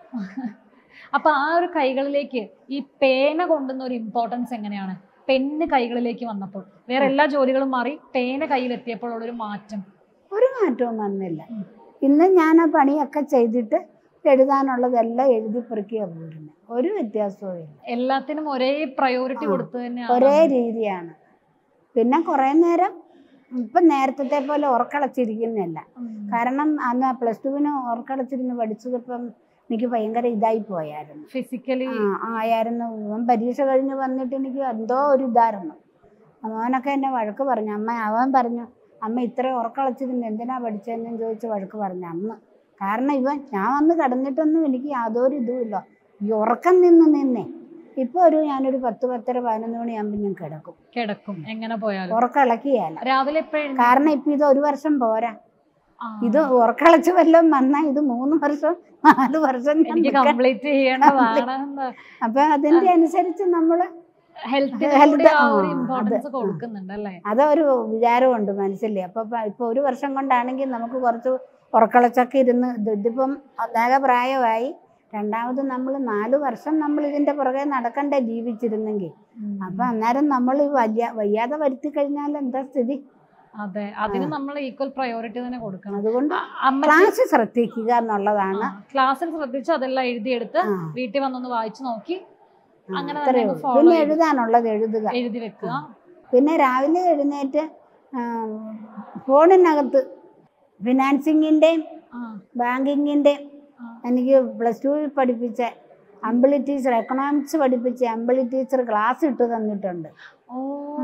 അപ്പൊ ആ ഒരു കൈകളിലേക്ക് ഈ പേന കൊണ്ടുവന്ന ഒരു ഇമ്പോർട്ടൻസ് എങ്ങനെയാണ് പെണ്ണ് കൈകളിലേക്ക് വന്നപ്പോൾ വേറെ എല്ലാ ജോലികളും മാറി പേന കയ്യിലെത്തിയപ്പോൾ ഒരു മാറ്റം ഒരു മാറ്റവും വന്നില്ല ഉം. ഇന്ന് ഞാൻ ആ പണിയൊക്കെ ചെയ്തിട്ട് എഴുതാനുള്ളതെല്ലാം എഴുതി പെറുക്കിയാണ് പോരുന്നത് ഒരു വ്യത്യാസവും ഇല്ല എല്ലാത്തിനും ഒരേ പ്രയോറിറ്റി ആ. കൊടുത്തു തന്നെയാണ് ഒരേ രീതിയാണ് പിന്നെ കുറേ നേരം ഇപ്പം നേരത്തെ പോലെ ഉറക്കളച്ചിരിക്കുന്നില്ല ഉം. കാരണം അന്ന് പ്ലസ് ടുവിന് ഉറക്കളച്ചിരുന്ന് പഠിച്ചതിപ്പം എനിക്ക് ഭയങ്കര ഇതായി പോയായിരുന്നു ഫിസിക്കലി ആ ആയിരുന്നു അവൻ പരീക്ഷ കഴിഞ്ഞ് വന്നിട്ട് എനിക്ക് എന്തോ ഒരു ഇതായിരുന്നു അവനൊക്കെ എന്നെ വഴക്ക് പറഞ്ഞു അമ്മ അവൻ പറഞ്ഞു അമ്മ ഇത്ര ഉറക്കളച്ചിരുന്ന് എന്തിനാ പഠിച്ചതെന്നും ചോദിച്ച് വഴക്ക് പറഞ്ഞു അന്ന് കാരണം ഇവൻ ഞാൻ വന്ന് കിടന്നിട്ടൊന്നും എനിക്ക് യാതൊരു ഇതുമില്ല ഈ ഉറക്കം നിന്ന് നിന്നേ ഇപ്പോൾ ഒരു ഞാനൊരു പത്ത് പത്തര പതിനൊന്ന് മണിയാകുമ്പോൾ ഞാൻ കിടക്കും കിടക്കും എങ്ങനെ പോയാലും ഉറക്കം ഇളക്കിയല്ല രാവിലെ എപ്പോഴും കാരണം ഇപ്പം ഇത് ഒരു വർഷം പോരാ ഇത് ഉറക്കളച്ച് വല്ലതും വന്നാൽ ഇത് മൂന്ന് വർഷം നാല് വർഷം ഞാൻ എനിക്ക് നിൽക്കണം. കംപ്ലീറ്റ് ചെയ്യേണ്ടതാണ് അപ്പൊ അതിന്റെ അനുസരിച്ച് നമ്മൾ ഹെൽത്തിന് Health, ആ ഒരു ആ, ഇമ്പോർട്ടൻസ് അത്, ആ. കൊടുക്കുന്നുണ്ട് അല്ലേ അതൊരു വിചാരമുണ്ട് മനസ്സിൽ അപ്പൊ ഇപ്പൊ- ഇപ്പൊ ഒരു വർഷം കൊണ്ടാണെങ്കിൽ നമുക്ക് കുറച്ച് ഉറക്കളച്ചൊക്കെ ഇരുന്ന് ഇത് ഇതിപ്പം അതാകെ പ്രായമായി രണ്ടാമത് നമ്മൾ നാല് വർഷം നമ്മൾ ഇതിന്റെ പുറകെ നടക്കണ്ടേ ജീവിച്ചിരുന്നെങ്കിൽ അപ്പൊ അന്നേരം നമ്മൾ ഈ വയ്യ വയ്യാതെ വരുത്തി കഴിഞ്ഞാൽ എന്താ സ്ഥിതി അതെ അതിന് നമ്മൾ ഈക്വൽ പ്രയോറിറ്റി തന്നെ കൊടുക്കണം അതുകൊണ്ട് അ- അമ്മച്ചി ക്ലാസ് ശ്രദ്ധിക്കുക എന്നുള്ളതാണ് ക്ലാസ്സിൽ ശ്രദ്ധിച്ച് അതെല്ലാം എഴുതിയെടുത്ത് ആ, വീട്ടിൽ വന്നൊന്ന് വായിച്ചു നോക്കി ആ, അങ്ങനെ അത്രയേ തന്നെ ഉള്ളൂ. follow പിന്നെ ചെയ്ത്. എഴുതാനുള്ളത് എഴുതുക എഴുതി വെക്കുക പിന്നെ രാവിലെ എഴുന്നേറ്റ് ആ, ഫോണിനകത്ത് ഫിനാൻസിങ്ങിൻ്റെയും ആ, ബാങ്കിങ്ങിൻ്റെയും ആ. എനിക്ക് പ്ലസ് ടുവിൽ പഠിപ്പിച്ച അമ്പിളി ടീച്ചർ എക്കണോമിക്സ് പഠിപ്പിച്ച അമ്പിളി ടീച്ചർ ക്ലാസ് ഇട്ട് തന്നിട്ടുണ്ട് ഓ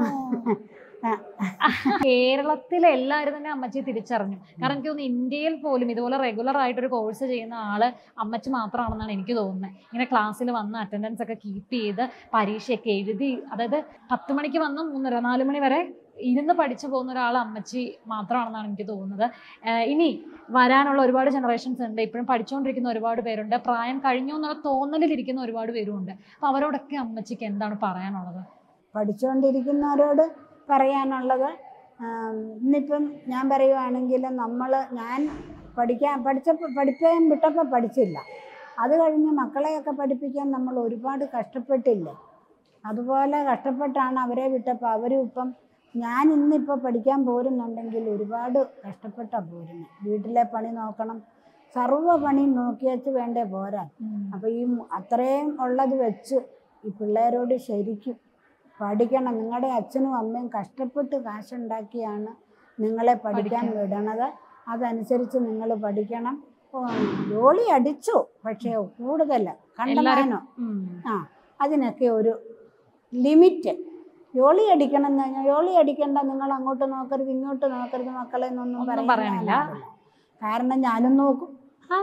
കേരളത്തിലെ എല്ലാവരും തന്നെ അമ്മച്ചിയെ തിരിച്ചറിഞ്ഞു കാരണം എനിക്ക് തോന്നുന്നു ഇന്ത്യയിൽ പോലും ഇതുപോലെ റെഗുലർ ആയിട്ടൊരു കോഴ്സ് ചെയ്യുന്ന ആള് അമ്മച്ചി മാത്രമാണെന്നാണ് എനിക്ക് തോന്നുന്നത് ഇങ്ങനെ ക്ലാസ്സിൽ വന്ന് അറ്റൻഡൻസ് ഒക്കെ കീപ്പ് ചെയ്ത് പരീക്ഷയൊക്കെ എഴുതി അതായത് പത്ത് മണിക്ക് വന്ന് മൂന്നര നാല് മണി വരെ ഇരുന്ന് പഠിച്ചു പോകുന്ന ഒരാൾ അമ്മച്ചി മാത്രമാണെന്നാണ് എനിക്ക് തോന്നുന്നത് ആഹ് ഇനി വരാനുള്ള ഒരുപാട് ജനറേഷൻസ് ഉണ്ട് ഇപ്പോഴും പഠിച്ചുകൊണ്ടിരിക്കുന്ന ഒരുപാട് പേരുണ്ട് പ്രായം കഴിഞ്ഞു എന്നുള്ള തോന്നലിലിരിക്കുന്ന ഒരുപാട് പേരുണ്ട് അപ്പോൾ അവരോടൊക്കെ അമ്മച്ചിക്ക് എന്താണ് പറയാനുള്ളത് പഠിച്ചുകൊണ്ടിരിക്കുന്നവരോട് പറയാനുള്ളത് ആം, ഇന്നിപ്പം ഞാൻ പറയുവാണെങ്കിൽ നമ്മൾ ഞാൻ പഠിക്കാൻ പഠിച്ചപ്പോൾ പഠിക്കാൻ വിട്ടപ്പോൾ പഠിച്ചില്ല അത് കഴിഞ്ഞ് മക്കളെയൊക്കെ പഠിപ്പിക്കാൻ നമ്മൾ ഒരുപാട് കഷ്ടപ്പെട്ടില്ലേ അതുപോലെ കഷ്ടപ്പെട്ടാണ് അവരെ വിട്ടപ്പോൾ അവരും ഇപ്പം ഞാൻ ഇന്നിപ്പോൾ പഠിക്കാൻ പോരുന്നുണ്ടെങ്കിൽ ഒരുപാട് കഷ്ടപ്പെട്ട പോരുന്നത് വീട്ടിലെ പണി നോക്കണം സർവ്വ പണിയും നോക്കിയച്ച് വേണ്ടേ പോരാൻ അപ്പോൾ ഈ മു- അത്രയും ഉള്ളത് വെച്ച് ഈ പിള്ളേരോട് ശരിക്കും പഠിക്കണം നിങ്ങളുടെ അച്ഛനും അമ്മയും കഷ്ടപ്പെട്ട് കാശുണ്ടാക്കിയാണ് നിങ്ങളെ പഠിക്കാൻ പഠിക്കാൻ. വിടണത് അതനുസരിച്ച് നിങ്ങൾ പഠിക്കണം ഓ, ജോലി അടിച്ചു പക്ഷേ കൂടുതൽ കണ്ടമാനോ ഉം. ആ അതിനൊക്കെ ഒരു ലിമിറ്റ് ജോലി അടിക്കണം എന്ന് പറഞ്ഞാൽ ജോലി അടിക്കണ്ട നിങ്ങൾ അങ്ങോട്ട് നോക്കരുത് ഇങ്ങോട്ട് നോക്കരുത് മക്കളെ എന്നൊന്നും ഒന്നും പറയാൻ പറയാനില്ല. ഞാനാവില്ല. കാരണം ഞാനും നോക്കും ആ.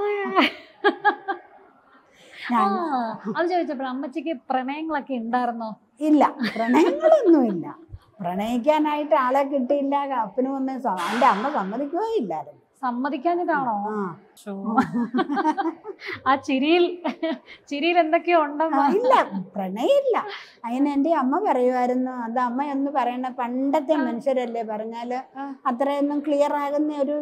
ഞാൻ ആ, അത് ചോദിച്ചപ്പോൾ അമ്മച്ചിക്ക് പ്രണയങ്ങളൊക്കെ ഉണ്ടായിരുന്നോ ഇല്ല പ്രണയങ്ങളൊന്നുമില്ല പ്രണയിക്കാനായിട്ട് ആളെ കിട്ടിയില്ല അപ്പനും ഒന്നും എൻ്റെ അമ്മ സമ്മതിക്കുകയോ ഇല്ലായിരുന്നു സമ്മതിക്കാഞ്ഞിട്ടാണോ ആ ശോ. ആ ചിരിയിൽ ചിരിയിൽ എന്തൊക്കെയോ ആ, ഉണ്ടെന്ന് ഇല്ല പ്രണയമില്ല അതിന് എൻ്റെ അമ്മ പറയുമായിരുന്നു അത് അമ്മ എന്ന് പറയണ പണ്ടത്തെ മനുഷ്യരല്ലേ പറഞ്ഞാല് ആ. അത്രയൊന്നും ക്ലിയർ ആകുന്ന ഒരു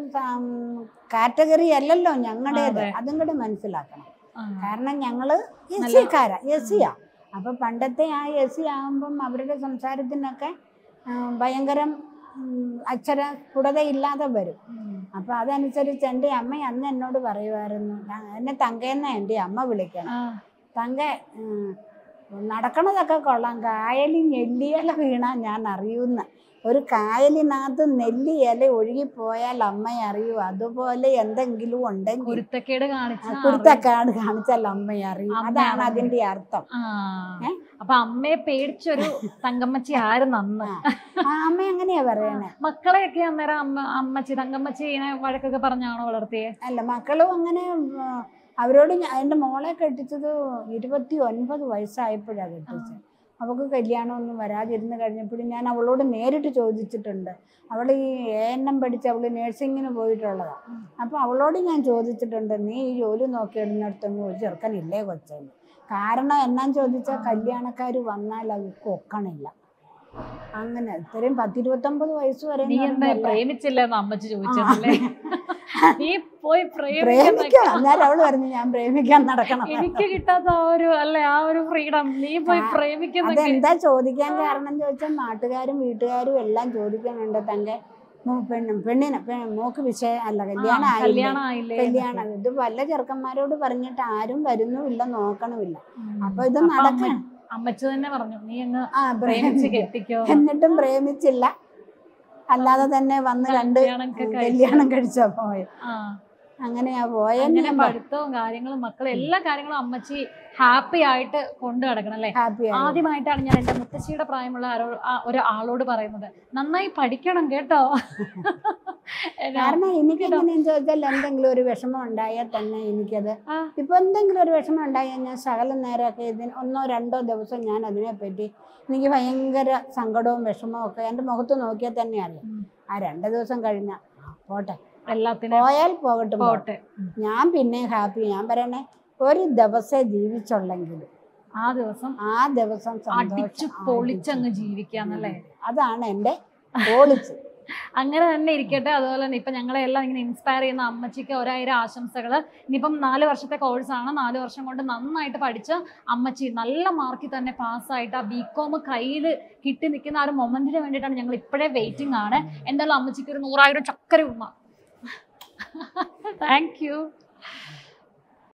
കാറ്റഗറി അല്ലല്ലോ ഞങ്ങളുടേത് അതെ. അതും കൂടെ മനസ്സിലാക്കണം ആ. കാരണം ഞങ്ങള് എസ് സിക്കാരാ എസ് സിയാ അപ്പൊ പണ്ടത്തെ ആ എസ് സി ആകുമ്പം അവരുടെ സംസാരത്തിനൊക്കെ ആ, ഭയങ്കരം ഉം, അക്ഷര സ്ഫുടതയില്ലാതെ വരും ഉം. അപ്പൊ അതനുസരിച്ച് എൻ്റെ അമ്മ അന്ന് എന്നോട് പറയുമായിരുന്നു "ഞാൻ- എന്നെ തങ്കയെന്ന എൻ്റെ അമ്മ വിളിക്കണം ആ. തങ്ക ഉം, നടക്കണതൊക്കെ കൊള്ളാം കായലിൽ നെല്ലിയില വീണാ ഞാൻ അറിയുന്ന ഒരു കായലിനകത്ത് നെല്ലി ഇല ഒഴുകിപ്പോയാൽ അമ്മ അറിയൂ അതുപോലെ എന്തെങ്കിലും ഉണ്ടെങ്കിൽ കുരുത്തക്കേട് കാണിച്ച കുരുത്തക്കാട് കാണിച്ചാൽ അമ്മ അറിയും അമ്മ അതാണ് അറിയും. അതിന്റെ അർത്ഥം ആ ഏ? അപ്പൊ അമ്മയെ പേടിച്ചൊരു തങ്കമ്മച്ചി ആയിരുന്നു അന്ന് ആ അമ്മ എങ്ങനെയാ പറയണേ മക്കളെയൊക്കെ അന്നേരം അമ്മ അമ്മച്ചി തങ്കമ്മച്ചി ഇങ്ങനെ വഴക്കൊക്കെ പറഞ്ഞാണോ വളർത്തിയേ അല്ല മക്കളും അങ്ങനെ ഉം, അവരോട് ഞാൻ എൻ്റെ മോളെ കെട്ടിച്ചത് ഇരുപത്തി ഒൻപത് വയസ്സായപ്പോഴാണ് കെട്ടിച്ചത് അവൾക്ക് കല്യാണമൊന്നും വരാതിരുന്ന് കഴിഞ്ഞപ്പോഴും ഞാൻ അവളോട് നേരിട്ട് ചോദിച്ചിട്ടുണ്ട് അവൾ ഈ എ എൻ എം പഠിച്ച് അവൾ നേഴ്സിങ്ങിന് പോയിട്ടുള്ളതാണ് അപ്പോൾ അവളോട് ഞാൻ ചോദിച്ചിട്ടുണ്ട് നീ ഈ ജോലി നോക്കിയിടുന്നിടത്തൊന്നും ഒരു ചെറുക്കനില്ലേ കൊച്ചേന്ന് കാരണം എന്നാന്ന് ചോദിച്ചാൽ കല്യാണക്കാർ വന്നാൽ അവർക്ക് ഒക്കണില്ല അങ്ങനെ ഇത്രയും പത്തിരുപത്തൊമ്പത് വയസ്സ് വരെ നീ എന്ന് എന്താ പറയുമ്പോൾ പ്രേമിച്ചില്ലെന്ന് അമ്മച്ചി ചോദിച്ചതല്ലേ നീ പോയി പ്രേമിക്കാം പ്രേമിക്കാൻ അന്നേരം അവള് പറഞ്ഞു ഞാൻ പ്രേമിക്കാൻ നടക്കണം എനിക്ക് കിട്ടാത്ത ആ ഒരു അല്ലെ ആ ഒരു ഫ്രീഡം നീ പോയി ആ, പ്രേമിക്കുന്നൊക്കെ അതെന്താ ചോദിക്കാൻ കാരണം ചോദിച്ചാൽ നാട്ടുകാരും വീട്ടുകാരും എല്ലാം ചോദിക്കുന്നുണ്ട് തന്റെ മോ- പെണ്ണ് പെണ്ണിന് പെ- മോക്ക് വിഷയം അല്ല കല്യാണം ആയില്ലേ കല്യാണം ആയില്ലേ കല്യാണം ഇത് പല ചെറുക്കന്മാരോട് പറഞ്ഞിട്ട് ആരും വരുന്നുമില്ല നോക്കണമില്ല ഉം. അപ്പൊ ഇത് അപ്പൊ നടക്ക അമ്മ- അമ്മച്ചി തന്നെ പറഞ്ഞു നീ അങ്ങ് ആ പ്രേമിച്ച് പ്രേമിച്ച് കെട്ടിക്കോ എന്നിട്ടും പ്രേമിച്ചില്ല അല്ലാതെ തന്നെ വന്ന് രണ്ട് കല്യാണം ഒക്കെ കഴിച്ച്. കല്യാണം കഴിച്ചാ പോയി ആ അങ്ങനെയാ പോയെന്ന് അങ്ങനെ ഞാൻ പഠിത്തവും കാര്യങ്ങളും മക്കളും എല്ലാ കാര്യങ്ങളും അമ്മച്ചി ഹാപ്പി ആയിട്ട് കൊണ്ടു നടക്കണം അല്ലേ ഹാപ്പി ആയി ആദ്യമായിട്ടാണ് ഞാൻ എൻ്റെ മുത്തശ്ശിയുടെ പ്രായമുള്ള ആരോ ആ- ഒരു ആളോട് പറയുന്നത് നന്നായി പഠിക്കണം കേട്ടോ എന്നാ, കാരണം എനിക്ക് എങ്ങനെയാന്ന് ചോദിച്ചാൽ എന്തെങ്കിലും ഒരു വിഷമം ഉണ്ടായാൽ തന്നെ എനിക്കത് ആ. ഇപ്പൊ എന്തെങ്കിലും ഒരു വിഷമം ഉണ്ടായാൽ ഞാൻ ശകലം നേരമൊക്കെ ഇതിന് ഒന്നോ രണ്ടോ ദിവസം ഞാൻ അതിനെപ്പറ്റി എനിക്ക് ഭയങ്കര സങ്കടവും വിഷമവും ഒക്കെ എൻ്റെ മുഖത്ത് നോക്കിയാൽ തന്നെ അറിയാം ഉം. ആ രണ്ട് ദിവസം കഴിഞ്ഞ പോട്ടെ എല്ലാത്തിനും പോയാൽ പോകട്ടെ പോട്ടെ. പോട്ടെ ഞാൻ പിന്നെ ഹാപ്പി ഞാൻ പറയണേ ഒരു ദിവസേ ജീവിച്ചുള്ളെങ്കിലും ആ ദിവസം ആ ദിവസം അടിച്ചു സന്തോഷം പൊളിച്ചങ്ങ് ജീവിക്കാന്നല്ലേ അതാണ് എൻ്റെ പോളിച്ച് അങ്ങനെ തന്നെ ഇരിക്കട്ടെ അതുപോലെ തന്നെ ഇപ്പൊ ഞങ്ങളെ എല്ലാം ഇങ്ങനെ ഇൻസ്പയർ ചെയ്യുന്ന അമ്മച്ചിക്ക് ഒരായിരം ആശംസകൾ ഇനിയിപ്പം നാല് വർഷത്തെ കോഴ്സാണ് നാല് വർഷം കൊണ്ട് നന്നായിട്ട് പഠിച്ച് അമ്മച്ചി നല്ല മാർക്കിൽ തന്നെ പാസ്സായിട്ട് ആ ബി കോം കയ്യിൽ കിട്ടി നിൽക്കുന്ന ആ ഒരു മൊമെന്റിന് വേണ്ടിയിട്ടാണ് ഞങ്ങൾ ഇപ്പോഴേ വെയിറ്റിംഗ് ആണ് എന്തായാലും അമ്മച്ചിക്ക് ഒരു നൂറായിരം ചക്കര ഉമ്മ താങ്ക് യു